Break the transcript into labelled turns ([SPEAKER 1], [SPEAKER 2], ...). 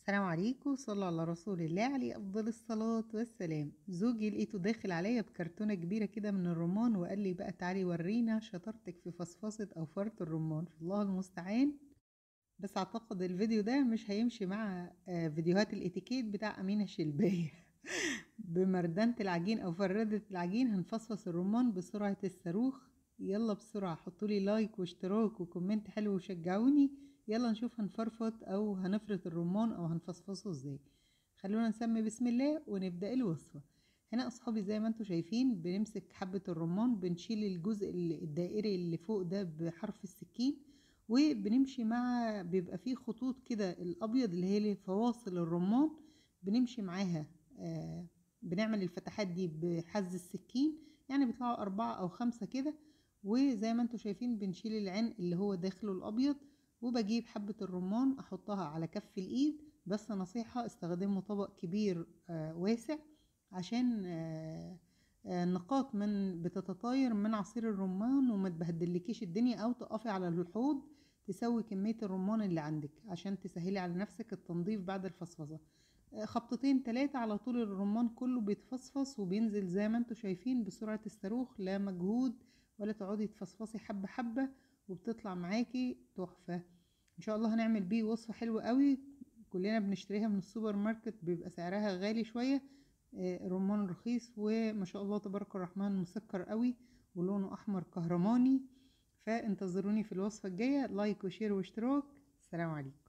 [SPEAKER 1] السلام عليكم صلى على رسول الله عليه افضل الصلاه والسلام زوجي لقيته داخل عليا بكرتونه كبيره كده من الرمان وقال لي بقى تعالي ورينا شطارتك في فصفصه او فرط الرمان الله المستعان بس اعتقد الفيديو ده مش هيمشي مع آه، فيديوهات الاتيكيت بتاع امينه شلبايه بمردانه العجين او فرده العجين هنفصفص الرمان بسرعه الصاروخ يلا بسرعه حطولي لايك واشتراك وكومنت حلو وشجعوني يلا نشوف هنفرفط او هنفرط الرمان او هنفصفصه ازاي خلونا نسمي بسم الله ونبدا الوصفه هنا اصحابي زي ما انتم شايفين بنمسك حبه الرمان بنشيل الجزء الدائري اللي فوق ده بحرف السكين وبنمشي مع بيبقى فيه خطوط كده الابيض اللي هي فواصل الرمان بنمشي معاها آه بنعمل الفتحات دي بحز السكين يعني بيطلعوا أربعة أو خمسة كده وزي ما انتم شايفين بنشيل العين اللي هو داخله الأبيض وبجيب حبة الرمان أحطها على كف الإيد بس نصيحة استخدموا طبق كبير آه واسع عشان آه النقاط من بتتطاير من عصير الرمان وما تبهدلكيش الدنيا او تقفي على الحوض تسوي كمية الرمان اللي عندك عشان تسهلي على نفسك التنظيف بعد الفصفصة خبطتين تلاتة على طول الرمان كله بيتفصفص وبينزل زي ما انتوا شايفين بسرعة الصاروخ لا مجهود ولا تقعدي تفصفصي حبة حبة وبتطلع معاكي تحفة ان شاء الله هنعمل بيه وصفة حلوة قوي كلنا بنشتريها من السوبر ماركت بيبقى سعرها غالي شوية رمان رخيص وما شاء الله تبارك الرحمن مسكر قوي ولونه احمر كهرماني فانتظروني في الوصفة الجاية لايك وشير واشتراك السلام عليكم